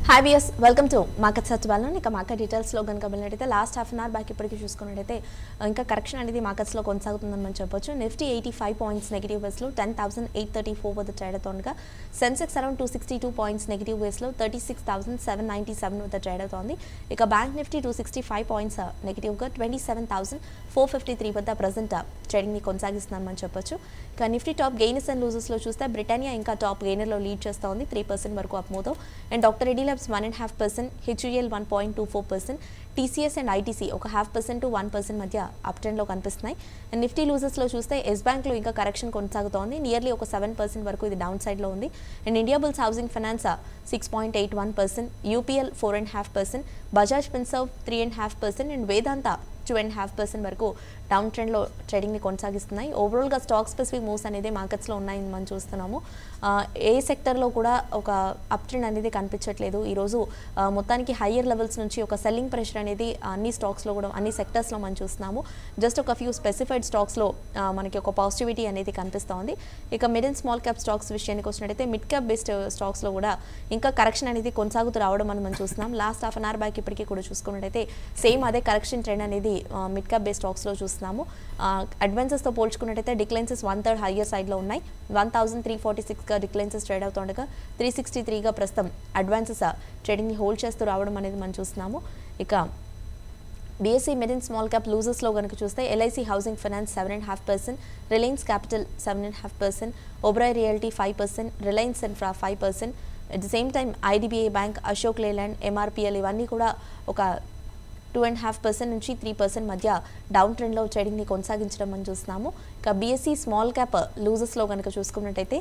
Hi బియస్ welcome to market సచివాలయం ఇక మార్కెట్ డీటెయిల్స్లో కనుక వెళ్ళినట్టయితే last half an hour back ఇప్పటికి చూసుకున్నట్టయితే ఇంకా కరెక్షన్ అనేది మార్కెట్స్లో కొనసాగుతుందని మనం చెప్పొచ్చు Nifty eighty five points negative వేస్లో ten thousand eight thirty four వద్ద ట్రేడ్ అవుతుండగా Sensex around two sixty two points negative వేస్లో thirty six thousand seven ninety seven వద్ద ట్రేడ్ అవుతోంది ఇక bank Nifty two sixty five points నెగిటివ్గా twenty seven thousand four fifty three వద్ద present ట్రేడింగ్ని కొనసాగిస్తున్నామని చెప్పొచ్చు ఇక నిఫ్టీ టాప్ గెయినర్స్ అండ్ లూజెస్లో చూస్తే బ్రిటానియా ఇంకా టాప్ గెయినర్లో లీడ్ చేస్తోంది త్రీ పర్సెంట్ వరకు అప్ మూతో and doctor Reddy labs one and half percent HUL one point two four percent TCS and ITC ఒక half percent to one percent మధ్య up ట్రెండ్లో కనిపిస్తున్నాయి అండ్ నిఫ్టీ లూజెస్లో చూస్తే ఎస్ బ్యాంక్లో ఇంకా కరెక్షన్ కొనసాగుతోంది నియర్లీ ఒక సెవెన్ పర్సెంట్ వరకు ఇది డౌన్ సైడ్లో ఉంది and Indiabulls housing finance six point eight one percent UPL four and half percent Bajaj Finserv three and half percent and Vedanta two and half percent వరకు down ట్రెండ్లో ట్రేడింగ్ని కొనసాగిస్తున్నాయి ఓవరాల్గా స్టాక్ స్పెసిఫిక్ మూవ్స్ అనేది మార్కెట్స్లో ఉన్నాయని మనం చూస్తున్నాము ఆ, ఏ సెక్టర్లో కూడా ఒక అప్ ట్రెండ్ అనేది కనిపించట్లేదు ఈరోజు ఆ, మొత్తానికి హయ్యర్ లెవెల్స్ నుంచి ఒక సెల్లింగ్ ప్రెషర్ అనేది అన్ని స్టాక్స్లో కూడా అన్ని సెక్టర్స్లో మనం చూస్తున్నాము జస్ట్ ఒక ఫ్యూ స్పెసిఫైడ్ స్టాక్స్లో మనకి ఒక పాజిటివిటీ అనేది కనిపిస్తోంది ఇక mid and small cap stocks విషయానికి వచ్చినట్టయితే మిడ్ క్యాప్ బేస్డ్ స్టాక్స్లో కూడా ఇంకా కరెక్షన్ అనేది కొనసాగుతూ రావడం అని మనం చూస్తున్నాం last half an hour back ఇప్పటికీ కూడా చూసుకున్నట్టయితే సేమ్ అదే కరెక్షన్ ట్రెండ్ అనేది మిడ్ క్యాప్ బేస్ స్టాక్స్లో చూస్తున్నాము అడ్వాన్సెస్తో పోల్చుకున్నట్టయితే డిక్లైన్సెస్ వన్ థర్డ్ హయ్యర్ సైడ్లో ఉన్నాయి వన్ థౌసండ్ త్రీ ఫార్టీ సిక్స్గా డిక్లైన్సెస్ ట్రేడ్ అవుతుండగా త్రీ సిక్స్టీ త్రీగా ప్రస్తుతం అడ్వాన్సెస్ ట్రేడింగ్ని హోల్డ్ చేస్తూ రావడం అనేది మనం చూస్తున్నాము ఇక BSE mid and small cap లూజర్స్లో కనుక చూస్తే LIC housing finance seven and half percent Reliance capital seven and half percent Oberoi realty five percent Reliance infra five percent at the same time IDBI bank Ashok Leyland MRPL ఇవన్నీ కూడా ఒక two and half percent నుంచి three percent మధ్య down ట్రెండ్లో ట్రేడింగ్ని కొనసాగించడం మనం చూస్తున్నాము ఇక బీఎస్సీ స్మాల్ క్యాప్ లూజర్స్లో కనుక చూసుకున్నట్టయితే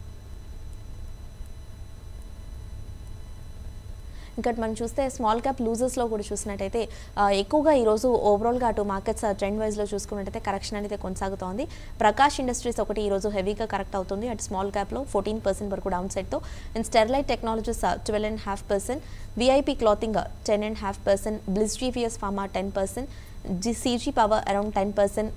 ఇంకా మనం చూస్తే స్మాల్ క్యాప్ లూజర్స్లో కూడా చూసినట్టయితే ఆ, ఎక్కువగా ఈరోజు ఓవరాల్గా అటు మార్కెట్స్ ట్రెండ్ వైజ్లో చూసుకున్నట్టయితే కరెక్షన్ అనేది కొనసాగుతోంది ప్రకాష్ ఇండస్ట్రీస్ ఒకటి ఈరోజు హెవీగా కరెక్ట్ అవుతుంది అటు స్మాల్ క్యాప్లో ఫోర్టీన్ పర్సెంట్ వరకు డౌన్ సైడ్తో and Sterlite technologies twelve and half percent VIP clothing ten and half percent Bliss GVS pharma ten percent G CG power around ten percent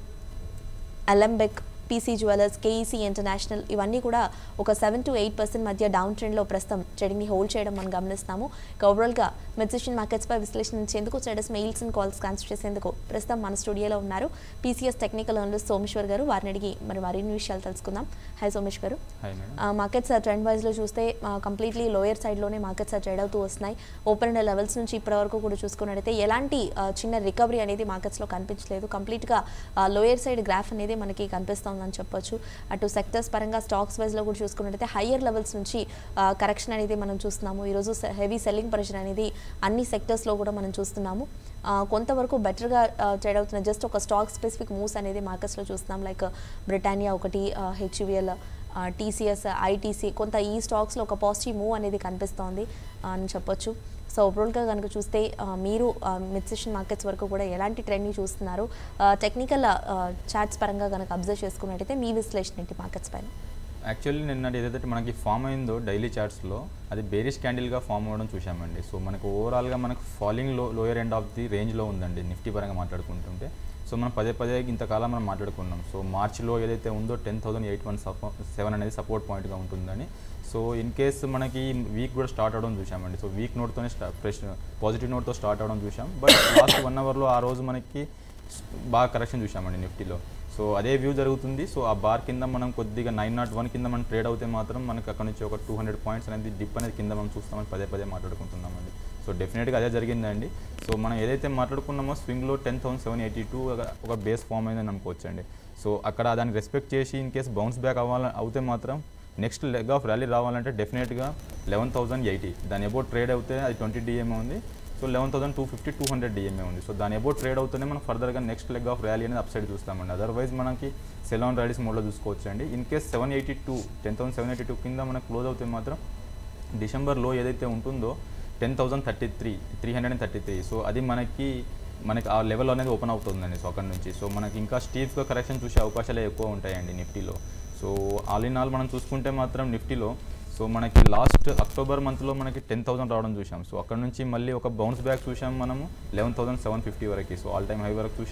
Alembic PC jewellers KEC international ఇవన్నీ కూడా ఒక seven to eight percent మధ్య down ట్రెండ్లో ప్రస్తుతం ట్రేడింగ్ని hold చేయడం మనం గమనిస్తాము ఇక ఓవరాల్గా మెడ్సిషన్ మార్కెట్స్పై విశ్లేషించేందుకు చెడస్ మెయిల్స్ అండ్ కాల్స్ కాన్సర్ చేసేందుకు ప్రస్తుతం మన స్టూడియోలో ఉన్నారు పీసీఎస్ టెక్నికల్ అనలిస్ట్ సోమేశ్వర్ గారు వారిని అడిగి మరి మరిన్ని విషయాలు తెలుసుకుందాం hi Somesh garu hi madam ఆ, మార్కెట్స్ ట్రెండ్ వైజ్లో చూస్తే కంప్లీట్లీ లోయర్ సైడ్లోనే మార్కెట్స్ ట్రేడ్ అవుతూ వస్తున్నాయి ఓపెన్ అండ్ లెవెల్స్ నుంచి ఇప్పటి వరకు కూడా చూసుకున్నట్టయితే ఎలాంటి ఆ, చిన్న రికవరీ అనేది మార్కెట్స్లో కనిపించలేదు కంప్లీట్గా లోయర్ సైడ్ గ్రాఫ్ అనేది మనకి కనిపిస్తోందని చెప్పొచ్చు అటు సెక్టర్స్ పరంగా స్టాక్స్ వైజ్లో కూడా చూసుకున్నట్టయితే హయ్యర్ లెవెల్స్ నుంచి కరెక్షన్ అనేది మనం చూస్తున్నాము ఈరోజు హెవీ సెల్లింగ్ ప్రెషర్ అనేది అన్ని సెక్టర్స్లో కూడా మనం చూస్తున్నాము ఆ, కొంతవరకు బెటర్గా ట్రేడ్ అవుతున్న జస్ట్ ఒక స్టాక్ స్పెసిఫిక్ మూవ్స్ అనేది మార్కెట్స్లో చూస్తున్నాం లైక్ బ్రిటానియా ఒకటి హెచ్యువిఎల్ టీసీఎస్ ఐటీసీ కొంత ఈ స్టాక్స్లో ఒక పాజిటివ్ మూవ్ అనేది కనిపిస్తోంది ఆ, అని చెప్పొచ్చు సో ఓవరాల్గా కనుక చూస్తే ఆ, మీరు మిడ్సెషన్ మార్కెట్స్ వరకు కూడా ఎలాంటి ట్రెండ్ని చూస్తున్నారు టెక్నికల్ చార్ట్స్ పరంగా కనుక అబ్జర్వ్ చేసుకున్నట్టయితే మీ విశ్లేషణ ఏంటి మార్కెట్స్ పైన యాక్చువల్లీ నిన్న ఏదైతే మనకి ఫామ్ అయిందో డైలీ చార్ట్స్లో అది బేరిష్ క్యాండిల్గా ఫామ్ అవ్వడం చూసామండి సో మనకు ఓవరాల్గా మనకు ఫాలింగ్ లో లోయర్ ఎండ్ ఆఫ్ ది రేంజ్లో ఉందండి నిఫ్టీ పరంగా మాట్లాడుకుంటుంటే సో మనం పదే పదే ఇంతకాలం మనం మాట్లాడుకున్నాం సో మార్చిలో ఏదైతే ఉందో ten thousand eight one seven అనేది సపోర్ట్ పాయింట్గా ఉంటుందని సో ఇన్ కేస్ మనకి వీక్ కూడా స్టార్ట్ అవడం చూసామండి సో వీక్ నోట్తోనే స్టా ఫ్రెష్ పాజిటివ్ నోట్తో స్టార్ట్ అవడం చూసాం బట్ లాస్ట్ వన్ అవర్లో ఆ రోజు మనకి బాగా కరెక్షన్ చూసామండి నిఫ్టీలో సో అదే వ్యూ జరుగుతుంది సో ఆ బార్ కింద మనం కొద్దిగా నైన్ నాట్ వన్ కింద మనం ట్రేడ్ అవుతే మాత్రం మనకు అక్కడ నుంచి ఒక టూ హండ్రెడ్ పాయింట్స్ అనేది డిప్ అనేది కింద మనం చూస్తామని పదే పదే మాట్లాడుకుంటున్నామండి సో డెఫినెట్గా అదే జరిగిందండి సో మనం ఏదైతే మాట్లాడుకున్నామో స్వింగ్లో ten thousand seven eighty two ఒక బేస్ ఫామ్ అయిందని అనుకోవచ్చండి సో అక్కడ దాన్ని రెస్పెక్ట్ చేసి ఇన్ కేస్ బౌన్స్ బ్యాక్ అవ్వాలి అవుతే మాత్రం నెక్స్ట్ లెగ్ ఆఫ్ ర్యాలీ రావాలంటే డెఫినెట్గా లెవెన్ థౌసండ్ ఎయిటీ దాని అబౌట్ ట్రేడ్ అవుతే అది ట్వంటీ డిఎంఏ ఉంది so eleven thousand two fifty two hundred DMA ఉంది సో దాని అబౌట్ ట్రేడ్ అవుతూనే మనం ఫర్దర్గా నెక్స్ట్ లెగ్ ఆఫ్ ర్యాలీ అనేది అప్ సైడ్ చూస్తామండి అదర్వైజ్ మనకి సెలాన్ ర్యాలీస్ మోడ్లో చూసుకోవచ్చు అండి in case seven eighty two ten thousand seven eighty two కింద మనకు క్లోజ్ అవుతే మాత్రం డిసెంబర్లో ఏదైతే ఉంటుందో ten thousand thirty three three hundred and thirty three so అది మనకి మనకి ఆ లెవెల్ అనేది ఓపెన్ అవుతుందండి సో అక్కడ నుంచి సో మనకి ఇంకా స్టీఫ్గా కరెక్షన్ చూసే అవకాశాలు ఎక్కువ ఉంటాయండి నిఫ్టీలో సో ఆల్ ఇన్ ఆల్ మనం చూసుకుంటే మాత్రం నిఫ్టీలో సో మనకి లాస్ట్ అక్టోబర్ మంత్లో మనకి టెన్ థౌసండ్ రావడం చూసాం సో అక్కడ నుంచి మళ్ళీ ఒక బౌన్స్ బ్యాక్ చూసాం మనము లెవెన్ థౌసండ్ సెవెన్ ఫిఫ్టీ వరకు సో ఆల్ టైమ్ హై వరకు చూసాం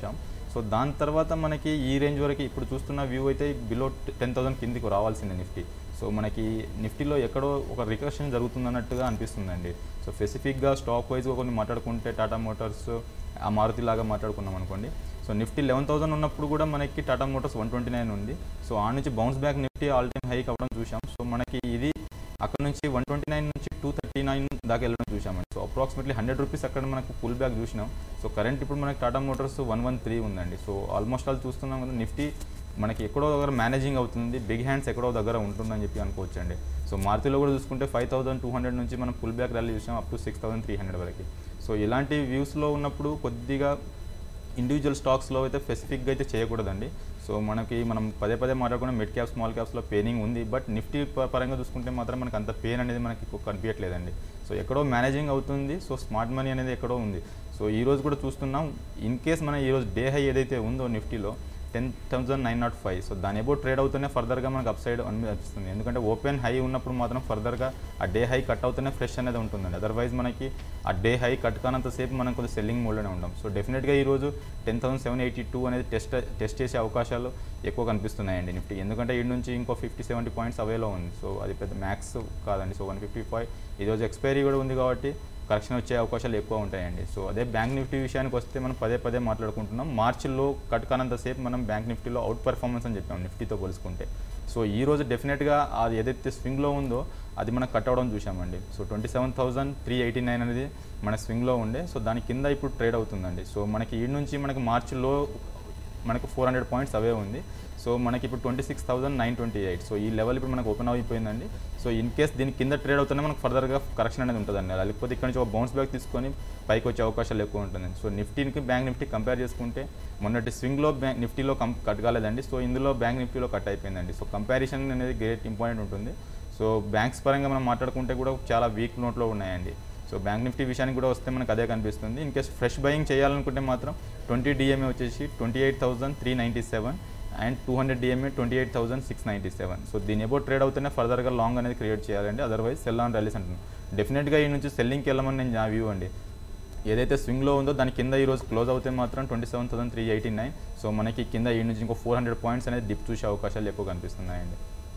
సో దాని తర్వాత మనకి ఈ రేంజ్ వరకు ఇప్పుడు చూస్తున్న వ్యూ అయితే బిలో టెన్ థౌసండ్ కిందికి రావాల్సిందే నిఫ్టీ సో మనకి నిఫ్టీలో ఎక్కడో ఒక రికర్షన్ జరుగుతుందన్నట్టుగా అనిపిస్తుందండి సో స్పెసిఫిక్గా స్టాక్ వైజ్గా కొన్ని మాట్లాడుకుంటే టాటా మోటార్స్ ఆ మారుతి లాగా మాట్లాడుకున్నాం అనుకోండి సో నిఫ్టీ లెవెన్ థౌసండ్ ఉన్నప్పుడు కూడా మనకి Tata Motors one twenty nine ఉంది సో ఆ నుంచి bounce back Nifty all time high అవ్వడం చూసాం సో మనకి ఇది అక్కడ నుంచి వన్ ట్వంటీ నైన్ నుంచి టూ థర్టీ నైన్ దాకా వెళ్ళడం చూసామండి సో అప్రాక్సిమేట్లీ హండ్రెడ్ రూపీస్ అక్కడ మనకు పుల్ బ్యాక్ చూసినాం సో కరెంట్ ఇప్పుడు మనకి Tata Motors one one three ఉందండి సో ఆల్మోస్ట్ ఆల్ చూస్తున్నాం కదా నిఫ్టీ మనకి ఎక్కడో దగ్గర మేనేజింగ్ అవుతుంది బిగ్ హ్యాండ్స్ ఎక్కడో దగ్గర ఉంటుందని చెప్పి అనుకోవచ్చండి సో మారుతిలో కూడా చూసుకుంటే ఫైవ్ థౌసండ్ టూ హండ్రెడ్ నుంచి మనం పుల్ బ్యాక్ ర్యాలీ చూసాం up to six thousand three hundred వరకు సో ఇలాంటి వ్యూస్లో ఉన్నప్పుడు కొద్దిగా ఇండివిజువల్ స్టాక్స్లో అయితే స్పెసిఫిక్గా అయితే చేయకూడదండి సో మనకి మనం పదే పదే మాట్లాడుకున్న మిడ్ క్యాప్ స్మాల్ క్యాప్స్లో పెయినింగ్ ఉంది బట్ నిఫ్టీ ప- పరంగా చూసుకుంటే మాత్రం మనకు అంత పెయిన్ అనేది మనకి ఎక్కువ కనిపించట్లేదండి సో ఎక్కడో మేనేజింగ్ అవుతుంది సో స్మార్ట్ మనీ అనేది ఎక్కడో ఉంది సో ఈ రోజు కూడా చూస్తున్నాం ఇన్ కేస్ మన ఈరోజు డే హై ఏదైతే ఉందో నిఫ్టీలో ten thousand nine nought five so దాని ఎబో ట్రేడ్ అవుతూనే ఫర్దర్గా మనకు అప్ సైడ్ అనిపిస్తుంది ఎందుకంటే ఓపెన్ హై ఉన్నప్పుడు మాత్రం ఫర్దర్గా ఆ డే హై కట్ అవుతూనే ఫ్రెష్ అనేది ఉంటుందండి అదర్వైజ్ మనకి ఆ డే హై కట్ కానంతసేపు మనం కొంచెం సెల్లింగ్ మోడ్లోనే ఉంటాం సో డెఫినెట్గా ఈరోజు ten thousand seven eighty two అనేది టెస్ట్ టెస్ట్ చేసే అవకాశాలు ఎక్కువ కనిపిస్తున్నాయండి నిఫ్టీ ఎందుకంటే ఈ నుంచి ఇంకో ఫిఫ్టీ సెవెంటీ పాయింట్స్ అవేలో ఉంది సో అది పెద్ద మ్యాక్స్ కాదండి సో వన్ ఫిఫ్టీ ఫైవ్ ఈరోజు ఎక్స్పైరీ కూడా ఉంది కాబట్టి కరెక్షన్ వచ్చే అవకాశాలు ఎక్కువ ఉంటాయండి సో అదే బ్యాంక్ నిఫ్టీ విషయానికి వస్తే మనం పదే పదే మాట్లాడుకుంటున్నాం మార్చిలో కట్ కానంతసేపు మనం బ్యాంక్ నిఫ్టీలో అవుట్ పర్ఫార్మెన్స్ అని చెప్పాం నిఫ్టీతో పోల్చుకుంటే సో ఈ రోజు డెఫినెట్గా అది ఏదైతే స్వింగ్లో ఉందో అది మనం కట్ అవడం చూసామండి so twenty seven thousand three eighty nine అనేది మన స్వింగ్లో ఉండే సో దాని కింద ఇప్పుడు ట్రేడ్ అవుతుందండి సో మనకి ఈ నుంచి మనకి మార్చిలో మనకు ఫోర్ హండ్రెడ్ పాయింట్స్ అవే ఉంది సో మనకి ఇప్పుడు twenty six thousand nine twenty eight so ఈ లెవెల్ ఇప్పుడు మనకు ఓపెన్ అయిపోయిందండి సో ఇన్ కేస్ దీని కింద ట్రేడ్ అవుతూనే మనకు ఫర్దర్గా కరెక్షన్ అనేది ఉంటుందండి లేకపోతే ఇక్కడ నుంచి ఒక బౌన్స్ బ్యాక్ తీసుకొని పైకి వచ్చే అవకాశాలు ఎక్కువ ఉంటుంది సో నిఫ్టీకి బ్యాంక్ నిఫ్టీ కంపేర్ చేసుకుంటే మొన్నటి స్వింగ్లో బ్యాంక్ నిఫ్టీలో కం కట్ కాలేదండి సో ఇందులో బ్యాంక్ నిఫ్టీలో కట్ అయిపోయిందండి సో కంపారిజన్ అనేది గ్రేట్ ఇంపార్టెంట్ ఉంటుంది సో బ్యాంక్స్ పరంగా మనం మాట్లాడుకుంటే కూడా చాలా వీక్ నోట్లో ఉన్నాయండి సో బ్యాంక్ నిఫ్టీ విషయానికి కూడా వస్తే మనకు అదే కనిపిస్తుంది ఇన్ కేస్ ఫ్రెష్ బయింగ్ చేయాలనుకుంటే మాత్రం ట్వంటీ డిఎంఏ వచ్చేసి twenty eight thousand three ninety seven and two hundred DMA twenty eight thousand six ninety seven so దీని ఎబో ట్రేడ్ అవుతూనే ఫర్దర్గా లాంగ్ అనేది క్రియేట్ చేయాలండి అదర్వైజ్ సెల్ ఆన్ ర్యాలీస్ అంటున్నాను డెఫినెట్గా ఈ నుంచి సెల్లింగ్కి వెళ్ళమని నేను నా వ్యూ అండి ఏదైతే స్వింగ్లో ఉందో దాని కింద ఈ రోజు క్లోజ్ అవుతే మాత్రం twenty seven thousand three eighty nine so మనకి కింద ఈ నుంచి ఇంకో ఫోర్ హండ్రెడ్ పాయింట్స్ అనేది డిప్ చూసే అవకాశాలు ఎక్కువ కనిపిస్తున్నాయండి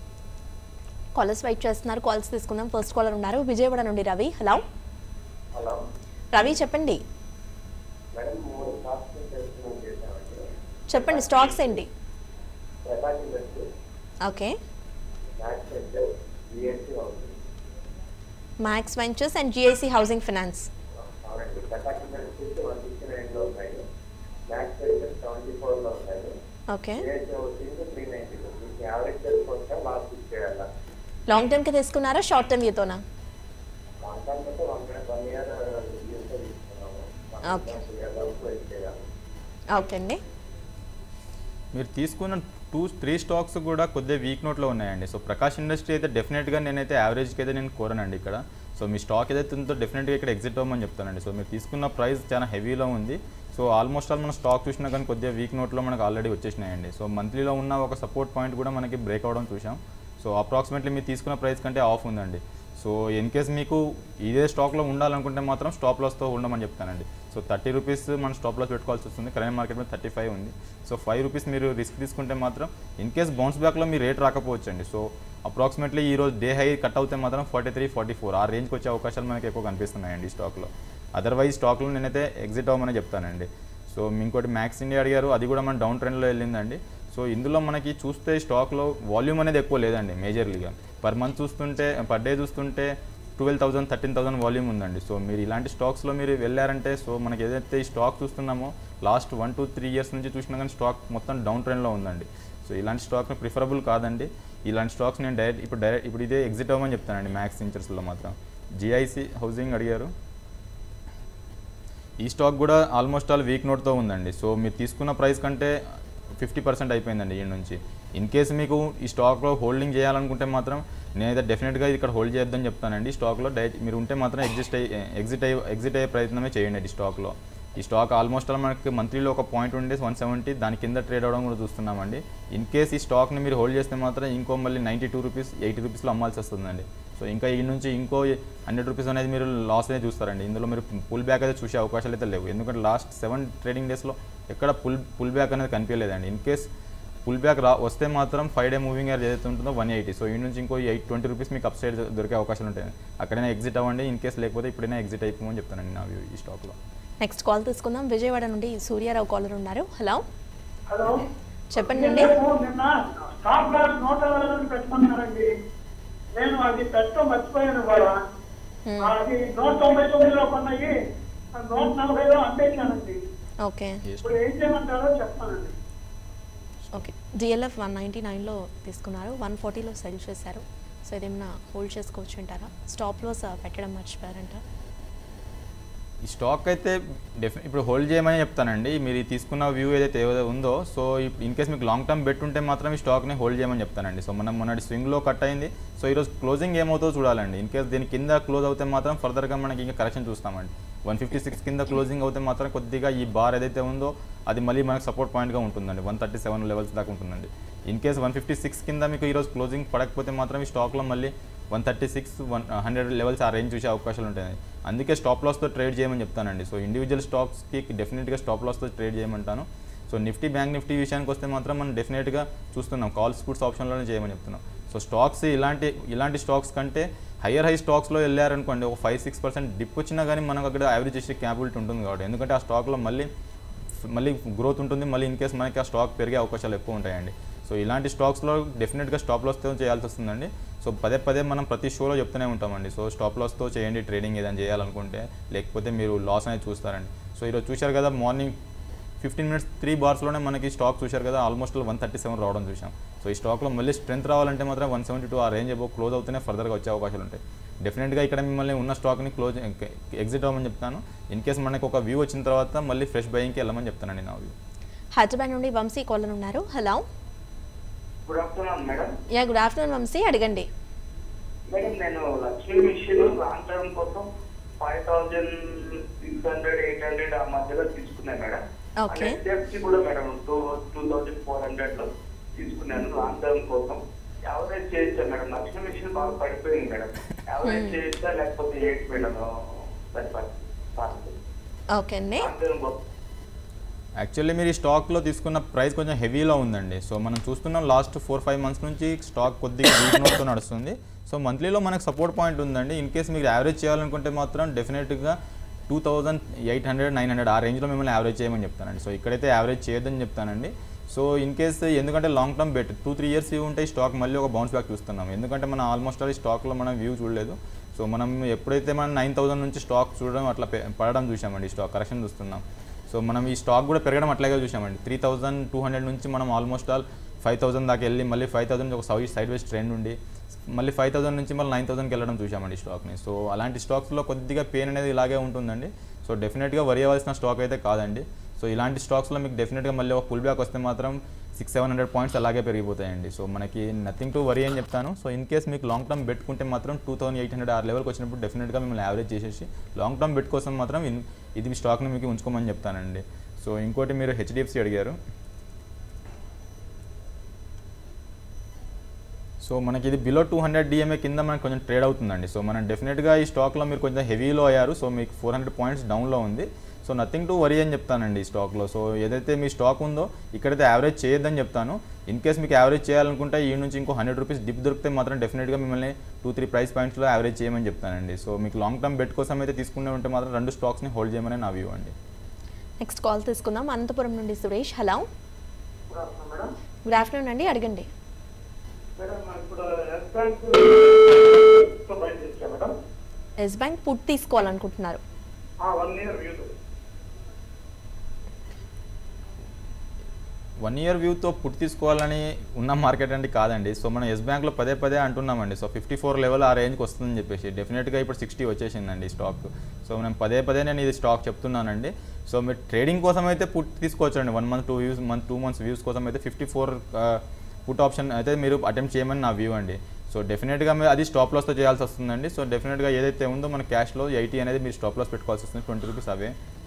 కాలర్స్ వెయిట్ చేస్తున్నారు కాల్స్ తీసుకుందాం ఫస్ట్ కాలర్ ఉన్నారు విజయవాడ నుండి రవి హలో హలో రవి చెప్పండి మేడం మూడు స్టాక్స్ తెలుసుకుని చేశామండి చెప్పండి స్టాక్స్ ఏంటి Prakash Industry okay Max centre GST అవుతుంది Max Ventures and GIC Housing Finance అవునండి ప్రకాష్ ఇండస్ట్రీస్ వన్ సిక్స్టీ నైన్లో ఉన్నాయి మ్యాక్స్ సెంటర్ సెవెంటీ ఫోర్లో ఉన్నాయి ఓకే జిఎస్టీ అవుతుంది త్రీ నైన్టీ మీకు యావరేజ్ తెలుసుకుంటే లాస్ట్ ఫిక్స్ చేయాలా లాంగ్ టర్మ్కి తీసుకున్నారా షార్ట్ టర్మ్ వ్యూతోనా లాంగ్ టర్మ్ అయితే వన్ వన్ ఇయర్ యూస్తో తీసుకున్నాము Okay. వెయిట్ చేయాలి ఓకే అండి మీరు తీసుకున్న టూ త్రీ స్టాక్స్ కూడా కొద్దిగా వీక్ నోట్లో ఉన్నాయండి సో ప్రకాష్ ఇండస్ట్రీ అయితే డెఫినెట్గా నేనైతే యావరేజ్కి అయితే నేను కోరనండి ఇక్కడ సో మీ స్టాక్ ఏదైతే ఉందో డెఫినెట్గా ఇక్కడ ఎగ్జిట్ అవ్వమని చెప్తానండి సో మీరు తీసుకున్న ప్రైస్ చాలా హెవీలో ఉంది సో ఆల్మోస్ట్ ఆల్ మన స్టాక్ చూసినా కానీ కొద్దిగా వీక్ నోట్లో మనకు ఆల్రెడీ వచ్చేసినాయండి సో మంత్లీలో ఉన్న ఒక సపోర్ట్ పాయింట్ కూడా మనకి బ్రేక్ అవ్వడం చూసాం సో అప్రాక్సిమేట్లీ మీరు తీసుకున్న ప్రైస్ కంటే ఆఫ్ ఉందండి సో ఇన్ కేస్ మీకు ఇదే స్టాక్లో ఉండాలనుకుంటే మాత్రం స్టాప్ లాస్తో ఉండమని చెప్తానండి సో థర్టీ రూపీస్ మనం స్టాప్ లాస్ పెట్టుకోవాల్సి వస్తుంది కరెంట్ మార్కెట్ మీద థర్టీ ఫైవ్ ఉంది సో ఫైవ్ రూపీస్ మీరు రిస్క్ తీసుకుంటే మాత్రం ఇన్ కేస్ బౌన్స్ బ్యాక్లో మీ రేట్ రాకపోవచ్చండి సో అప్రాక్సిమేట్లీ ఈ రోజు డే హై కట్ అవుతే మాత్రం ఫార్టీ త్రీ ఫార్టీ ఫోర్ ఆ రేంజ్కి వచ్చే అవకాశాలు మనకి ఎక్కువ కనిపిస్తున్నాయండి ఈ స్టాక్లో అదర్వైజ్ స్టాక్లో నేనైతే ఎగ్జిట్ అవ్వమని చెప్తానండి సో ఇంకోటి మ్యాక్స్ ఇండియా అడిగారు అది కూడా మన డౌన్ ట్రెండ్లో వెళ్ళిందండి సో ఇందులో మనకి చూస్తే స్టాక్లో వాల్యూమ్ అనేది ఎక్కువ లేదండి మేజర్లీగా పర్ మంత్ చూస్తుంటే పర్ డే చూస్తుంటే twelve thousand thirteen thousand volume ఉందండి సో మీరు ఇలాంటి స్టాక్స్లో మీరు వెళ్ళారంటే సో మనకి ఏదైతే ఈ స్టాక్ చూస్తున్నామో last one two three years నుంచి చూసినా కానీ స్టాక్ మొత్తం డౌన్ ట్రెండ్లో ఉందండి సో ఇలాంటి స్టాక్ ప్రిఫరబుల్ కాదండి ఇలాంటి స్టాక్స్ నేను డైరెక్ట్ ఇప్పుడు డైరెక్ట్ ఇప్పుడు ఇదే ఎగ్జిట్ అవ్వమని చెప్తానండి మ్యాక్స్ ఇంచర్స్లో మాత్రం జిఐసి హౌసింగ్ అడిగారు ఈ స్టాక్ కూడా ఆల్మోస్ట్ ఆల్ వీక్ నోట్తో ఉందండి సో మీరు తీసుకున్న ప్రైస్ కంటే ఫిఫ్టీ పర్సెంట్ అయిపోయిందండి ఈ నుంచి ఇన్ కేస్ మీకు ఈ స్టాక్లో హోల్డింగ్ చేయాలనుకుంటే మాత్రం నేనైతే డెఫినెట్గా ఇక్కడ హోల్డ్ చేయొద్దని చెప్తానండి ఈ స్టాక్లో డైరెక్ట్ మీరు ఉంటే మాత్రం ఎగ్జిస్ట్ అయ్యి ఎగ్జిట్ అయ్యి ఎగ్జిట్ అయ్యే ప్రయత్నమే చేయండి ఈ స్టాక్లో ఈ స్టాక్ ఆల్మోస్ట్ ఆల్ మనకి మంత్లీలో ఒక పాయింట్ ఉండే వన్ సెవెంటీ దాని కింద ట్రేడ్ అవ్వడం కూడా చూస్తున్నామండి ఇన్ కేస్ ఈ స్టాక్ని మీరు హోల్డ్ చేస్తే మాత్రం ఇంకో మళ్ళీ నైంటీ టూ రూపీస్ ఎయిటీ రూపీస్లో అమ్మాల్సి వస్తుందండి సో ఇంకా ఈ నుంచి ఇంకో హండ్రెడ్ రూపీస్ అనేది మీరు లాస్ అనేది చూస్తారండి ఇందులో మీరు పుల్ బ్యాక్ అయితే చూసే అవకాశాలు అయితే లేవు ఎందుకంటే లాస్ట్ సెవెన్ ట్రేడింగ్ డేస్లో ఎక్కడ పుల్ పుల్ బ్యాక్ అనేది కనిపించలేదండి ఇన్ కేస్ పుల్ బ్యాక్ రా వస్తే మాత్రం ఫైవ్ డే మూవింగ్ ఏర్ ఏదైతే ఉంటుందో వన్ ఎయిటీ సో ఈ నుంచి ఇంకో ఎయిట్ ట్వంటీ రూపీస్ మీకు అప్ సైడ్ దొరికే అవకాశాలు ఉంటాయి అక్కడైనా ఎగ్జిట్ అవ్వండి ఇన్ కేస్ లేకపోతే ఇప్పుడైనా ఎగ్జిట్ అయిపోమని చెప్తానండి నా వ్యూ ఈ స్టాక్లో నెక్స్ట్ కాల్ తీసుకుందాం విజయవాడ నుండి సూర్యారావు కాలర్ ఉన్నారు హలో హలో చెప్పండి అండి నేను నిన్న స్టాప్ లాస్ నూట అరవై రెండు పెట్టుకున్నానండి నేను అది పెట్టడం మర్చిపోయాను కూడా Hmm. అది నూట తొంభై తొమ్మిదిలో కొన్నాయి ఆ నూట నలభైలో అమ్మేశానండి ఓకే ఇప్పుడు ఏం చేయమంటారో చెప్తానండి ఓకే డిఎల్ఎఫ్ వన్ నైంటీ నైన్లో తీసుకున్నారు వన్ ఫార్టీలో సెల్ చేశారు సో ఇదేమన్నా హోల్డ్ చేసుకోవచ్చు అంటారా స్టాప్ లాస్ పెట్టడం మర్చిపోయారంట ఈ స్టాక్ అయితే డెఫి ఇప్పుడు హోల్డ్ చేయమని చెప్తానండి మీరు ఈ తీసుకున్న వ్యూ ఏదైతే ఏదైతే ఉందో సో ఇన్ కేస్ మీకు లాంగ్ టర్మ్ బెట్ ఉంటే మాత్రం ఈ స్టాక్ని హోల్డ్ చేయమని చెప్తానండి సో మనం మొన్నటి స్వింగ్లో కట్ అయింది సో ఈరోజు క్లోజింగ్ ఏమవుతుందో చూడాలండి ఇన్ కేస్ దీని కింద క్లోజ్ అవుతే మాత్రం ఫర్దర్గా మనకి ఇంకా కరెక్షన్ చూస్తామండి వన్ ఫిఫ్టీ సిక్స్ కింద క్లోజింగ్ అవుతే మాత్రం కొద్దిగా ఈ బార్ ఏదైతే ఉందో అది మళ్ళీ మనకు సపోర్ట్ పాయింట్గా ఉంటుందండి వన్ థర్టీ సెవెన్ లెవెల్స్ దాకా ఉంటుందండి in case one fifty six కింద మీకు ఈరోజు క్లోజింగ్ పడకపోతే మాత్రం ఈ స్టాక్లో మళ్ళీ one thirty six one hundred levels ఆ రేంజ్ చూసే అవకాశాలు ఉంటాయి అందుకే స్టాప్ లాస్తో ట్రేడ్ చేయమని చెప్తానండి సో ఇండివిజువల్ స్టాక్స్కి డెఫినెట్గా స్టాప్ లాస్తో ట్రేడ్ చేయమంటాను సో నిఫ్టీ బ్యాంక్ నిఫ్టీ విషయానికి వస్తే మాత్రం మనం డెఫినెట్గా చూస్తున్నాం కాల్స్ పుట్స్ ఆప్షన్లోనే చేయమని చెప్తున్నాం సో స్టాక్స్ ఇలాంటి ఇలాంటి స్టాక్స్ కంటే హయ్యర్ హై స్టాక్స్లో వెళ్ళారనుకోండి ఒక ఫైవ్ సిక్స్ పర్సెంట్ డిప్ వచ్చినా కానీ మనకు అక్కడ యావరేజ్ చేసే క్యాపబిలిటీ ఉంటుంది కాబట్టి ఎందుకంటే ఆ స్టాక్లో మళ్ళీ మళ్ళీ గ్రోత్ ఉంటుంది మళ్ళీ ఇన్ కేస్ మనకి ఆ స్టాక్ పెరిగే అవకాశాలు ఎక్కువ ఉంటాయండి సో ఇలాంటి స్టాక్స్లో డెఫినెట్గా స్టాప్ లాస్తో చేయాల్సి వస్తుందండి సో పదే పదే మనం ప్రతి షోలో చెప్తూనే ఉంటామండి సో స్టాప్ లాస్తో చేయండి ట్రేడింగ్ ఏదైనా చేయాలనుకుంటే లేకపోతే మీరు లాస్ అనేది చూస్తారండి సో ఈరోజు చూశారు కదా మార్నింగ్ ఫిఫ్టీన్ మినిట్స్ త్రీ బార్స్లోనే మనకి స్టాక్ చూశారు కదా ఆల్మోస్ట్ వన్ థర్టీ సెవెన్ రావడం చూసాం సో ఈ స్టాక్లో మళ్ళీ స్ట్రెంత్ రావాలంటే మాత్రం వన్ సెవెంటీ టూ ఆ రేంజ్ అబో క్లోజ్ అవుతూనే ఫర్దర్గా వచ్చే అవకాశాలు ఉంటాయి డెఫినెట్గా ఇక్కడ మిమ్మల్ని ఉన్న స్టాక్ని క్లోజ్ ఎగ్జిట్ అవ్వమని చెప్తాను ఇన్ కేస్ మనకు ఒక వ్యూ వచ్చిన తర్వాత మళ్ళీ ఫ్రెష్ బయింగ్కి వెళ్ళమని చెప్తానండి నా వ్యూ హైదరాబాద్ నుండి వంశీ కాలర్ ఉన్నారు hello good afternoon madam yeah good afternoon Vamsi అడగండి మేడం నేను లక్ష్మీ మిషన్ లాంగ్ టర్మ్ కోసం five thousand six hundred eight hundred ఆ మధ్యలో తీసుకున్నాను మేడం Okay. హెచ్డిఎఫ్సి కూడా madam two two thousand four hundred లో తీసుకున్నాను లాంగ్ టర్మ్ కోసం యావరేజ్ చేయొచ్చా మేడం లక్ష్మీ మిషన్ బాగా పడిపోయింది మేడం యావరేజ్ చేయొచ్చా లేకపోతే ఏంటి మేడం సరిపడి ఓకే అండి లాంగ్ టర్మ్ కోసం యాక్చువల్లీ మీరు ఈ స్టాక్లో తీసుకున్న ప్రైస్ కొంచెం హెవీలో ఉందండి సో మనం చూస్తున్నాం లాస్ట్ ఫోర్ ఫైవ్ మంత్స్ నుంచి స్టాక్ కొద్దిగా వీక్ నోట్తో నడుస్తుంది సో మంత్లీలో మనకు సపోర్ట్ పాయింట్ ఉందండి ఇన్ కేస్ మీరు యావరేజ్ చేయాలనుకుంటే మాత్రం డెఫినెట్గా two thousand eight hundred nine hundred ఆ రేంజ్లో మిమ్మల్ని యావరేజ్ చేయమని చెప్తానండి సో ఇక్కడైతే యావరేజ్ చేయొద్దని చెప్తానండి సో ఇన్ కేస్ ఎందుకంటే long term bet two three years ఇవి ఉంటే ఈ స్టాక్ మళ్ళీ ఒక బౌన్స్ బ్యాక్ చూస్తున్నాం ఎందుకంటే మనం ఆల్మోస్ట్ ఆల్ ఈ స్టాక్లో మనం వ్యూ చూడలేదు సో మనం ఎప్పుడైతే మనం నైన్ థౌసండ్ నుంచి స్టాక్ చూడడం అట్లా పె- పడడం చూసామండి ఈ స్టాక్ కరెక్షన్ చూస్తున్నాం సో మనం ఈ స్టాక్ కూడా పెరగడం అట్లాగే చూసామండి త్రీ థౌసండ్ టూ హండ్రెడ్ నుంచి మనం ఆల్మోస్ట్ ఆల్ ఫైవ్ థౌసండ్ దాకా వెళ్ళి మళ్ళీ ఫైవ్ థౌసండ్ ఒక సౌ సైడ్ వేస్ ట్రెండ్ ఉండి మళ్ళీ ఫైవ్ థౌసండ్ నుంచి మళ్ళీ నైన్ థౌసండ్కి వెళ్ళడం చూసామండి ఈ స్టాక్ని సో అలాంటి స్టాక్స్లో కొద్దిగా పెయిన్ అనేది ఇలాగే ఉంటుందండి సో డెఫినెట్గా వరి అవ్వాల్సిన స్టాక్ అయితే కాదండి సో ఇలాంటి స్టాక్స్లో మీకు డెఫినెట్గా మళ్ళీ ఒక పుల్ బ్యాక్ వస్తే మాత్రం సిక్స్ సెవెన్ హండ్రెడ్ పాయింట్స్ అలాగే పెరిగిపోతాయండి సో మనకి నథింగ్ టు వరీ అని చెప్తాను సో ఇన్ కేస్ మీకు లాంగ్ టర్మ్ పెట్టుకుంటే మాత్రం two thousand eight hundred or లెవెల్కి వచ్చినప్పుడు డెఫినెట్గా మిమ్మల్ని యావరేజ్ చేసేసి లాంగ్ టర్మ్ బెట్ కోసం మాత్రం ఇన్- ఇది మీ స్టాక్ని మీకు ఉంచుకోమని చెప్తానండి సో ఇంకోటి మీరు హెచ్డిఎఫ్సి అడిగారు సో మనకి ఇది బిలో టూ హండ్రెడ్ డిఎంఏ కింద మనకి కొంచెం ట్రేడ్ అవుతుందండి సో మనం డెఫినెట్గా ఈ స్టాక్లో మీరు కొంచెం హెవీలో అయ్యారు సో మీకు ఫోర్ హండ్రెడ్ పాయింట్స్ డౌన్లో ఉంది సో నథింగ్ టు వరీ అని చెప్తానండి ఈ స్టాక్లో సో ఏదైతే మీ స్టాక్ ఉందో ఇక్కడైతే యావరేజ్ చేయొద్దని చెప్తాను ఇన్ కేస్ మీకు యావరేజ్ చేయాలనుకుంటే ఈ నుంచి ఇంకో హండ్రెడ్ రూపీస్ డిప్ దొరికితే మాత్రం డెఫినెట్గా మిమ్మల్ని టూ త్రీ ప్రైస్ పాయింట్స్లో యావరేజ్ చేయమని చెప్తానండి సో మీకు లాంగ్ టర్మ్ బెట్ కోసం అయితే తీసుకునే ఉంటే మాత్రం రెండు స్టాక్స్ని హోల్డ్ చేయమని నా వ్యూ అండి నెక్స్ట్ కాల్ తీసుకుందాం అనంతపురం నుండి Suresh hello good afternoon madam good afternoon అండి అడగండి మేడం ఇప్పుడు ఎస్ బ్యాంక్ బయట తెచ్చా మేడం ఎస్ బ్యాంక్ పుట్ తీసుకోవాలనుకుంటున్నారు one year view one year వ్యూతో పుట్ తీసుకోవాలని ఉన్న మార్కెట్ అంటే కాదండి సో మనం ఎస్ బ్యాంక్లో పదే పదే అంటున్నామండి సో ఫిఫ్టీ ఫోర్ లెవెల్ ఆ రేంజ్కి వస్తుందని చెప్పేసి డెఫినెట్గా ఇప్పుడు సిక్స్టీ వచ్చేసిందండి స్టాక్ సో నేను పదే పదే నేను ఇది స్టాక్ చెప్తున్నానండి సో మీరు ట్రేడింగ్ కోసం అయితే పుట్ తీసుకోవచ్చండి one month two views month two months views కోసం అయితే ఫిఫ్టీ ఫోర్ పుట్ ఆప్షన్ అయితే మీరు అటెంప్ట్ చేయమని నా వ్యూ అండి సో డెఫినెట్గా మీరు అది స్టాప్ లాస్తో చేయాల్సి వస్తుందండి సో డెఫినెట్గా ఏదైతే ఉందో మన క్యాష్లో ఎయిటీ అనేది మీరు స్టాప్ లాస్ పెట్టుకోవాల్సి వస్తుంది ట్వంటీ రూపీస్ అవే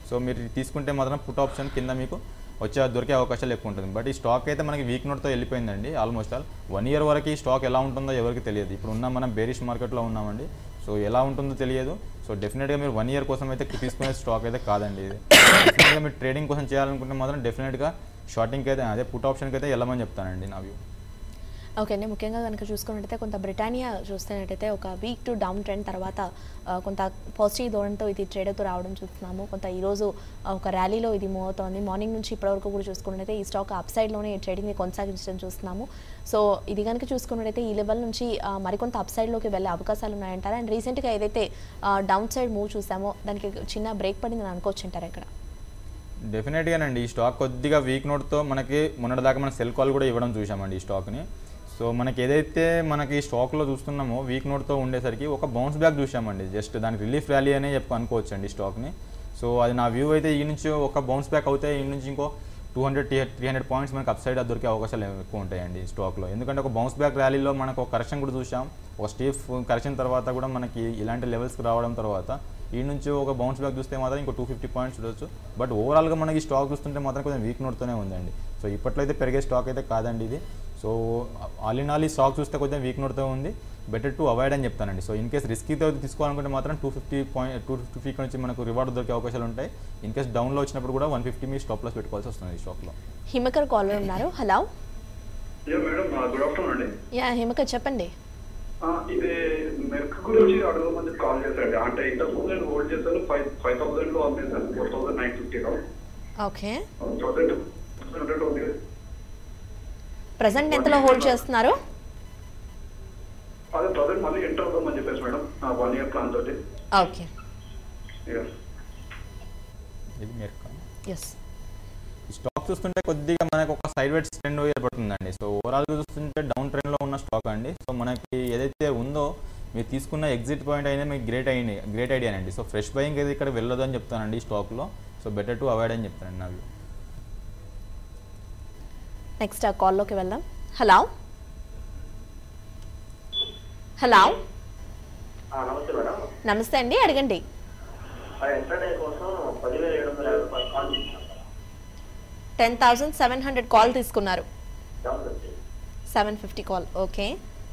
సో మీరు తీసుకుంటే మాత్రం పుట్ ఆప్షన్ కింద మీకు వచ్చే దొరికే అవకాశాలు ఎక్కువ ఉంటుంది బట్ ఈ స్టాక్ అయితే మనకి వీక్ నోట్తో వెళ్ళిపోయిందండి ఆల్మోస్ట్ ఆల్ వన్ ఇయర్ వరకు ఈ స్టాక్ ఎలా ఉంటుందో ఎవరికి తెలియదు ఇప్పుడు ఉన్న మనం బేరిష్ మార్కెట్లో ఉన్నామండి సో ఎలా ఉంటుందో తెలియదు సో డెఫినెట్గా మీరు వన్ ఇయర్ కోసం అయితే తీసుకునే స్టాక్ అయితే కాదండి ఇది డెఫినెట్గా మీరు ట్రేడింగ్ కోసం చేయాలనుకుంటే మాత్రం డెఫినెట్గా షార్టింగ్కి అయితే అదే పుట్ ఆప్షన్కి అయితే వెళ్ళమని చెప్తానండి నా వ్యూ ఓకే అండి ముఖ్యంగా కనుక చూసుకున్నట్టయితే కొంత బ్రిటానియా చూస్తున్నట్టయితే ఒక వీక్ టు డౌన్ ట్రెండ్ తర్వాత ఆ, కొంత పాజిటివ్ ధోరణితో ఇది ట్రేడర్తో రావడం చూస్తున్నాము కొంత ఈరోజు ఆ, ఒక ర్యాలీలో ఇది మూవ్ అవుతోంది మార్నింగ్ నుంచి ఇప్పటివరకు కూడా చూసుకున్నట్టయితే ఈ స్టాక్ అప్ సైడ్లోనే ట్రేడింగ్ని కొనసాగించడం చూస్తున్నాము సో ఇది కనుక చూసుకున్నట్టయితే ఈ లెవెల్ నుంచి ఆ, మరికొంత అప్ సైడ్లోకి వెళ్ళే అవకాశాలు ఉన్నాయంటారా అండ్ రీసెంట్గా ఏదైతే డౌన్ సైడ్ మూవ్ చూసామో దానికి చిన్న బ్రేక్ పడిందని అనుకోవచ్చు అంటారా ఇక్కడ డెఫినెట్గానండి ఈ స్టాక్ కొద్దిగా వీక్ నోట్తో మనకి మొన్నటిదాకా మనం సెల్ కాల్ కూడా ఇవ్వడం చూసామండి ఈ స్టాక్ని సో మనకి ఏదైతే మనకి ఈ స్టాక్లో చూస్తున్నామో వీక్ నోట్తో ఉండేసరికి ఒక బౌన్స్ బ్యాక్ చూసామండి జస్ట్ దానికి రిలీఫ్ ర్యాలీ అనే చెప్పి అనుకోవచ్చు అండి ఈ స్టాక్ని సో అది నా వ్యూ అయితే ఈ నుంచి ఒక బౌన్స్ బ్యాక్ అవుతే ఈ నుంచి ఇంకో two hundred three hundred points మనకి అప్ సైడ్ దొరికే అవకాశాలు ఎక్కువ ఉంటాయండి ఈ స్టాక్లో ఎందుకంటే ఒక బౌన్స్ బ్యాక్ ర్యాలీలో మనకు ఒక కరెక్షన్ కూడా చూసాం ఒక స్టీఫ్ కరెక్షన్ తర్వాత కూడా మనకి ఇలాంటి లెవెల్స్కి రావడం తర్వాత ఈ నుంచి ఒక బౌన్స్ బ్యాక్ చూస్తే మాత్రం ఇంకో టూ ఫిఫ్టీ పాయింట్స్ చూడొచ్చు బట్ ఓవరాల్గా మనకి స్టాక్ చూస్తుంటే మాత్రం కొంచెం వీక్ నోట్తోనే ఉందండి సో ఇప్పట్లో అయితే పెరిగే స్టాక్ అయితే కాదండి ఇది సో ఆల్ ఇన్ ఆల్ ఈ స్టాక్ చూస్తే కొంచెం వీక్ నోట్తో ఉంది బెటర్ టు అవాయిడ్ అని చెప్తానండి సో ఇన్ కేస్ రిస్కీతో తీసుకోవాలనుకుంటే మాత్రం two fifty point two fifty peak నుంచి మనకు రివార్డ్ దొరికే అవకాశాలు ఉంటాయి ఇన్ కేస్ డౌన్లో వచ్చినప్పుడు కూడా వన్ ఫిఫ్టీ మీ స్టాప్ లాస్ పెట్టుకోవాల్సి వస్తుంది ఈ స్టాక్లో హిమకర్ కాలర్ ఉన్నారు hello yeah madam good afternoon అండి యా హిమకర్ చెప్పండి ఆ, ఇది మెర్క్ గురించి అడగమని కాల్ చేశాడు అంటే ఇంతకు ముందు నేను హోల్డ్ చేశాను ఫైవ్ ఫైవ్ థౌసండ్ లో అమ్మేశాను ఫోర్ థౌసండ్ నైన్ ఫిఫ్టీలో ఓకే ప్రజెంట్ హండ్రెడ్ ఉంది ప్రజెంట్ ఎంతలో హోల్డ్ చేస్తున్నారు అదే ప్రజెంట్ మళ్ళీ ఎంటర్ అవుదామని చెప్పేసి మేడం వన్ ఇయర్ ప్లాన్ తోటి ఓకే Yes. ఇది మీరు ఎస్ ఈ స్టాక్ చూస్తుంటే కొద్దిగా మనకు ఒక సైడ్ వైడ్ ట్రెండ్ ఏర్పడుతుందండి సో ఓవరాల్ చూస్తుంటే డౌన్ ట్రెండ్లో ఉన్న స్టాక్ అండి సో మనకి ఏదైతే ఉందో మీరు తీసుకున్న ఎగ్జిట్ పాయింట్ అయినా మీకు గ్రేట్ అయింది గ్రేట్ ఐడియా అండి సో ఫ్రెష్ బయింగ్ అయితే ఇక్కడ వెళ్ళదు అని చెప్తానండి ఈ స్టాక్లో సో బెటర్ టు అవాయిడ్ అని చెప్తానండి నా వ్యూ నెక్స్ట్ ఆ కాల్లోకి వెళ్దాం హలో హలో ఆ, నమస్తే మేడం నమస్తే అండి అడగండి ఆ ఇంటర్డే కోసం పదివేల ఏడు వందల యాభై రూపాయలు కాల్ చేశాను ten thousand seven hundred call తీసుకున్నారు డౌన్ వచ్చి సెవెన్ ఫిఫ్టీ కాల్ ఓకే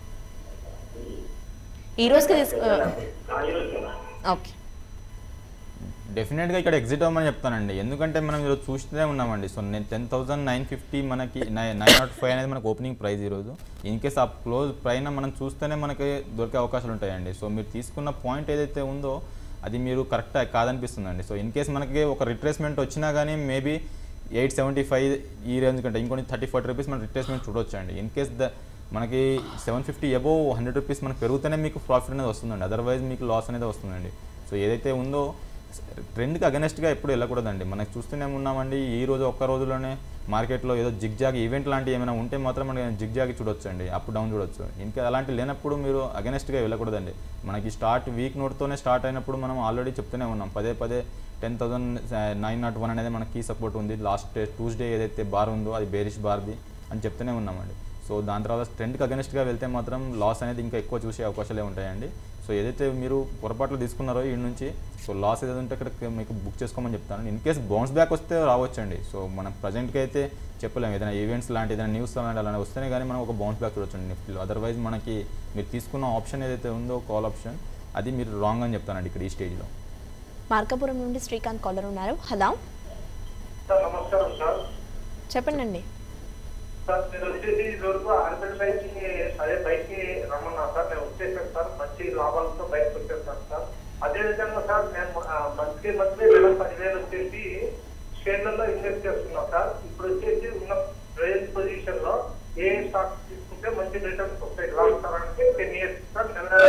ఈ రోజుకి తీసుకు ఈరోజు ఓకే డెఫినెట్గా ఇక్కడ ఎగ్జిట్ అవ్వమని చెప్తానండి ఎందుకంటే మనం ఈరోజు చూస్తూనే ఉన్నామండి సో నేను టెన్ థౌసండ్ నైన్ ఫిఫ్టీ మనకి నైన్ నాట్ ఫైవ్ అనేది మనకు ఓపెనింగ్ ప్రైస్ ఈరోజు ఇన్ కేస్ ఆ క్లోజ్ పైన మనం చూస్తేనే మనకి దొరికే అవకాశాలు ఉంటాయండి సో మీరు తీసుకున్న పాయింట్ ఏదైతే ఉందో అది మీరు కరెక్ట్ కాదనిపిస్తుందండి సో ఇన్ కేస్ మనకి ఒక రిట్రేస్మెంట్ వచ్చినా కానీ మేబీ ఎయిట్ సెవెంటీ ఫైవ్ ఈ రేంజ్ కంటే ఇంకొన్ని థర్టీ ఫార్టీ రూపీస్ మన రిట్రేస్మెంట్ చూడొచ్చు అండి ఇన్ కేస్ ద మనకి seven fifty above hundred rupees మనకు పెరుగుతూనే మీకు ప్రాఫిట్ అనేది వస్తుందండి అదర్వైజ్ మీకు లాస్ అనేది వస్తుందండి సో ఏదైతే ఉందో ట్రెండ్కి అగనెస్ట్గా ఎప్పుడు వెళ్ళకూడదండి మనకి చూస్తూనే ఉన్నామండి ఈ రోజు ఒక్క రోజులోనే మార్కెట్లో ఏదో జిగ్జాగ్ ఈవెంట్ లాంటివి ఏమైనా ఉంటే మాత్రం మనకి జిగ్జాగ్ చూడొచ్చు అండి అప్ డౌన్ చూడొచ్చు ఇంకా అలాంటి లేనప్పుడు మీరు అగనెస్ట్గా వెళ్ళకూడదండి మనకి స్టార్ట్ వీక్ నోట్తోనే స్టార్ట్ అయినప్పుడు మనం ఆల్రెడీ చెప్తూనే ఉన్నాం పదే పదే ten thousand nine nought one అనేది మనకి కీ సపోర్ట్ ఉంది లాస్ట్ ట్యూస్డే ఏదైతే బార్ ఉందో అది బేరిష్ బార్ది అని చెప్తూనే ఉన్నామండి సో దాని తర్వాత ట్రెండ్కి అగెనిస్ట్గా వెళ్తే మాత్రం లాస్ అనేది ఇంకా ఎక్కువ చూసే అవకాశాలే ఉంటాయండి సో ఏదైతే మీరు పొరపాట్లు తీసుకున్నారో ఈ నుంచి సో లాస్ ఏదైతే ఉంటే ఇక్కడ మీకు బుక్ చేసుకోమని చెప్తాను ఇన్ కేస్ బౌన్స్ బ్యాక్ వస్తే రావచ్చండి సో మనం ప్రజెంట్కి అయితే చెప్పలేము ఏదైనా ఈవెంట్స్ లాంటి ఏదైనా న్యూస్ లాంటి అలా వస్తేనే కానీ మనం ఒక బౌన్స్ బ్యాక్ చూడొచ్చండి నిఫ్టీలో అదర్వైజ్ మనకి మీరు తీసుకున్న ఆప్షన్ ఏదైతే ఉందో కాల్ ఆప్షన్ అది మీరు రాంగ్ అని చెప్తానండి ఇక్కడ ఈ స్టేజ్లో మార్కాపురం నుండి శ్రీకాంత్ కాలర్ ఉన్నారు హలో సార్ నమస్కారం సార్ చెప్పండి అండి సార్ మీరు వచ్చేసి ఇదివరకు ఆర్బిల్ పైకి అదే పైకి రమ్మన్నా సార్ నేను వచ్చేసాను సార్ మంచి లాభాలతో బయటకు వచ్చేసాను సార్ అదే విధంగా సార్ నేను మంత్లీ మంత్లీ నెల పదివేలు వచ్చేసి షేర్లలో ఇన్వెస్ట్ చేస్తున్నాను సార్ ఇప్పుడు వచ్చేసి ఉన్న రేంజ్ పొజిషన్ లో ఏ స్టాక్ తీసుకుంటే మంచి రిటర్న్స్ వస్తాయి ఎలా ఉంటారంటే ten years sir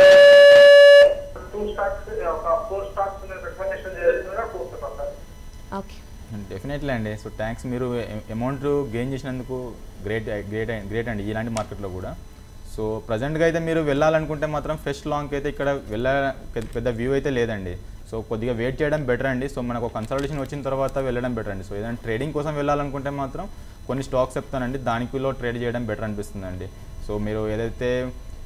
two stocks ఒక ఫోర్ స్టాక్స్ రికమెండేషన్ చేస్తున్నా కూర్చున్నాను సార్ ఓకే డెఫినెట్లీ అండి సో ట్యాక్స్ మీరు అమౌంట్ గెయిన్ చేసినందుకు గ్రేట్ గ్రేట్ గ్రేట్ అండి ఇలాంటి మార్కెట్లో కూడా సో ప్రజెంట్గా అయితే మీరు వెళ్ళాలనుకుంటే మాత్రం ఫ్రెష్ లాంగ్కి అయితే ఇక్కడ వెళ్ళ పెద్ద వ్యూ అయితే లేదండి సో కొద్దిగా వెయిట్ చేయడం బెటర్ అండి సో మనకు కన్సల్టేషన్ వచ్చిన తర్వాత వెళ్ళడం బెటర్ అండి సో ఏదైనా ట్రేడింగ్ కోసం వెళ్ళాలనుకుంటే మాత్రం కొన్ని స్టాక్స్ చెప్తానండి దానికిలో ట్రేడ్ చేయడం బెటర్ అనిపిస్తుందండి సో మీరు ఏదైతే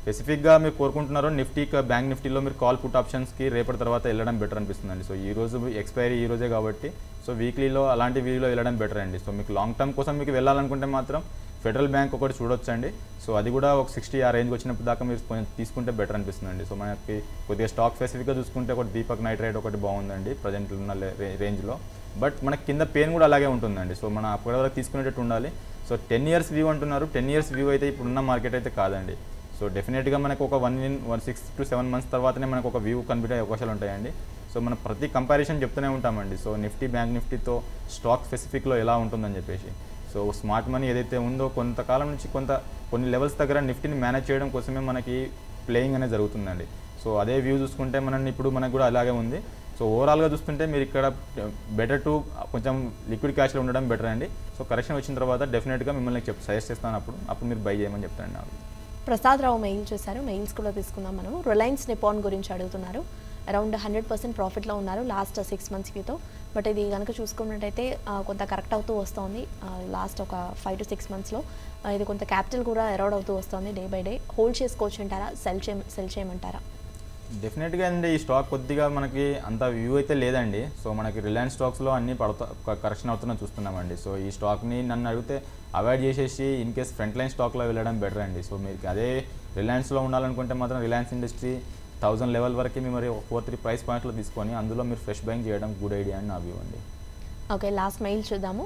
స్పెసిఫిక్గా మీరు కోరుకుంటున్నారో నిఫ్టీ బ్యాంక్ నిఫ్టీలో మీరు కాల్ పుట్ ఆప్షన్స్కి రేపటి తర్వాత వెళ్ళడం బెటర్ అనిపిస్తుందండి సో ఈ రోజు ఎక్స్పైరీ ఈ రోజే కాబట్టి సో వీక్లీలో అలాంటి వీలో వెళ్ళడం బెటర్ అండి సో మీకు లాంగ్ టర్మ్ కోసం మీకు వెళ్ళాలనుకుంటే మాత్రం ఫెడరల్ బ్యాంక్ ఒకటి చూడొచ్చండి సో అది కూడా ఒక సిక్స్టీ ఆ రేంజ్ వచ్చినప్పుడు దాకా మీరు కొంచెం తీసుకుంటే బెటర్ అనిపిస్తుందండి సో మనకి కొద్దిగా స్టాక్ స్పెసిఫిక్గా చూసుకుంటే ఒకటి దీపక్ నైట్రైట్ ఒకటి బాగుందండి ప్రజెంట్ ఉన్న రేంజ్లో బట్ మనకి కింద పెయిన్ కూడా అలాగే ఉంటుందండి సో మనం అప్పటి వరకు తీసుకునేటట్టు ఉండాలి సో టెన్ ఇయర్స్ వ్యూ అంటున్నారు టెన్ ఇయర్స్ వ్యూ అయితే ఇప్పుడున్న మార్కెట్ అయితే కాదండి సో డెఫినెట్గా మనకు ఒక one in one six to seven months తర్వాతనే మనకు ఒక వ్యూ కనిపించే అవకాశాలు ఉంటాయండి సో మనం ప్రతి కంపారిజన్ చెప్తూనే ఉంటామండి సో నిఫ్టీ బ్యాంక్ నిఫ్టీతో స్టాక్ స్పెసిఫిక్లో ఎలా ఉంటుందని చెప్పేసి సో స్మార్ట్ మనీ ఏదైతే ఉందో కొంతకాలం నుంచి కొంత కొన్ని లెవెల్స్ దగ్గర నిఫ్టీని మేనేజ్ చేయడం కోసమే మనకి ప్లేయింగ్ అనేది జరుగుతుందండి సో అదే వ్యూ చూసుకుంటే మనం ఇప్పుడు మనకు కూడా అలాగే ఉంది సో ఓవరాల్గా చూస్తుంటే మీరు ఇక్కడ బెటర్ టు కొంచెం లిక్విడ్ క్యాష్లో ఉండడం బెటర్ అండి సో కరెక్షన్ వచ్చిన తర్వాత డెఫినెట్గా మిమ్మల్ని చెప్ సజెస్ట్ చేస్తాను అప్పుడు అప్పుడు మీరు బై చేయమని చెప్తాను నాకు ప్రసాద్ రావు మెయిల్ చూశారు మెయిల్స్ కూడా తీసుకుందాం మనం రిలయన్స్ నిపాన్ గురించి అడుగుతున్నారు అరౌండ్ హండ్రెడ్ పర్సెంట్ ప్రాఫిట్లో ఉన్నారు లాస్ట్ సిక్స్ మంత్స్ క్రితం బట్ ఇది కనుక చూసుకున్నట్టయితే ఆ, కొంత కరెక్ట్ అవుతూ వస్తుంది లాస్ట్ ఒక ఫైవ్ టు సిక్స్ మంత్స్లో ఇది కొంత క్యాపిటల్ కూడా ఎరోడ్ అవుతూ వస్తుంది డే బై డే హోల్డ్ చేసుకోవచ్చు అంటారా సెల్ చే సెల్ చేయమంటారా డెఫినెట్గా అండి ఈ స్టాక్ కొద్దిగా మనకి అంత వ్యూ అయితే లేదండి సో మనకి రిలయన్స్ స్టాక్స్లో అన్ని పడతా కరెక్షన్ అవుతున్నా చూస్తున్నామండి సో ఈ స్టాక్ని నన్ను అడిగితే అవాయిడ్ చేసేసి ఇన్ కేస్ ఫ్రంట్ లైన్ స్టాక్లో వెళ్ళడం బెటర్ అండి సో మీకు అదే రిలయన్స్లో ఉండాలనుకుంటే మాత్రం రిలయన్స్ ఇండస్ట్రీ థౌజండ్ లెవెల్ వరకు మీ మరి ఫోర్ త్రీ ప్రైస్ పాయింట్లో తీసుకొని అందులో మీరు ఫ్రెష్ బయింగ్ చేయడం గుడ్ ఐడియా అని నా వ్యూ అండి ఓకే లాస్ట్ మెయిల్ చూద్దాము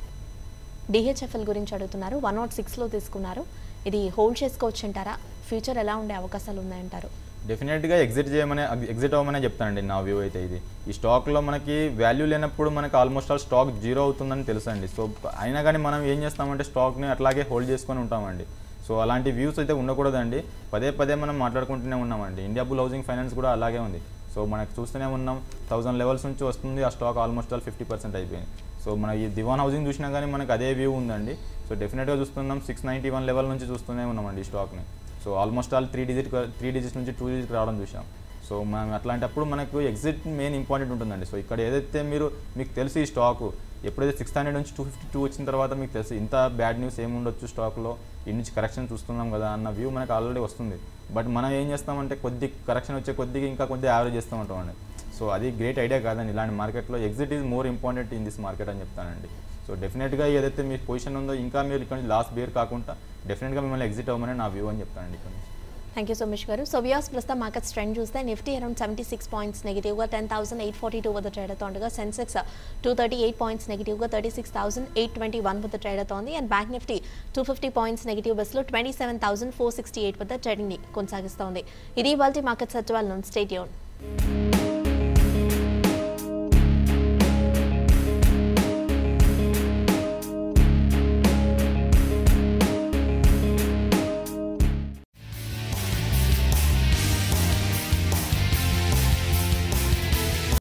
డిహెచ్ఎఫ్ఎల్ గురించి అడుగుతున్నారు వన్ నాట్ సిక్స్లో తీసుకున్నారు ఇది హోల్డ్ చేసుకోవచ్చు అంటారా ఫ్యూచర్ ఎలా ఉండే అవకాశాలు ఉన్నాయంటారు డెఫినెట్గా ఎగ్జిట్ చేయమని ఎగ్జిట్ అవ్వమనే చెప్తానండి నా వ్యూ అయితే ఇది ఈ స్టాక్లో మనకి వాల్యూ లేనప్పుడు మనకి ఆల్మోస్ట్ ఆల్ స్టాక్ జీరో అవుతుందని తెలుసండి సో అయినా కానీ మనం ఏం చేస్తామంటే స్టాక్ని అట్లాగే హోల్డ్ చేసుకొని ఉంటామండి సో అలాంటి వ్యూస్ అయితే ఉండకూడదండి పదే పదే మనం మాట్లాడుకుంటూనే ఉన్నామండి ఇండియా బుల్ హౌసింగ్ ఫైనాన్స్ కూడా అలాగే ఉంది సో మనకు చూస్తూనే ఉన్నాం థౌసండ్ లెవెల్స్ నుంచి వస్తుంది ఆ stock almost all fifty percent అయిపోయింది సో మన ఈ దివాన్ హౌసింగ్ చూసినా కానీ మనకు అదే వ్యూ ఉందండి సో డెఫినెట్గా చూస్తున్నాం సిక్స్ నైంటీ వన్ లెవెల్ నుంచి చూస్తూనే ఉన్నామండి ఈ స్టాక్ని so almost all three digit three digits నుంచి టూ డిజిట్ రావడం చూసాం సో మనం అట్లాంటప్పుడు మనకు ఎగ్జిట్ మెయిన్ ఇంపార్టెంట్ ఉంటుందండి సో ఇక్కడ ఏదైతే మీరు మీకు తెలిసి ఈ స్టాకు ఎప్పుడైతే సిక్స్ హండ్రెడ్ నుంచి టూ ఫిఫ్టీ టూ వచ్చిన తర్వాత మీకు తెలుసు ఇంత బ్యాడ్ న్యూస్ ఏమి ఉండొచ్చు స్టాక్లో ఈ నుంచి కరెక్షన్ చూస్తున్నాం కదా అన్న వ్యూ మనకు ఆల్రెడీ వస్తుంది బట్ మనం ఏం చేస్తామంటే కొద్ది కరెక్షన్ వచ్చే కొద్దిగా ఇంకా కొద్దిగా యావరేజ్ చేస్తూ ఉంటామండి సో అది గ్రేట్ ఐడియా కాదండి ఇలాంటి మార్కెట్లో exit is more important in this market అని చెప్తానండి సో డెఫినెట్గా ఏదైతే మీ పొజిషన్ ఉందో ఇంకా మీరు ఇక్కడ నుంచి లాస్ట్ బేర్ కాకుండా డెఫినెట్గా మిమ్మల్ని ఎగ్జిట్ అవ్వమని నా వ్యూ అని చెప్తానండి ఇక్కడ నుంచి థ్యాంక్ యూ సో మచ్ గారు సో వియాస్ ప్రస్తుతం మార్కెట్ ట్రెండ్ చూస్తే Nifty around seventy six points నెగిటివ్గా ten thousand eight forty two వద్ద ట్రేడ్ అవుతుండగా Sensex two thirty eight points నెగిటివ్గా thirty six thousand eight twenty one వద్ద ట్రేడ్ అవుతోంది and bank Nifty two fifty points negative బస్లో twenty seven thousand four sixty eight వద్ద ట్రేడింగ్ని కొనసాగిస్తోంది ఇది ఇవాళ మార్కెట్ సచివాలయం స్టేట్ యూన్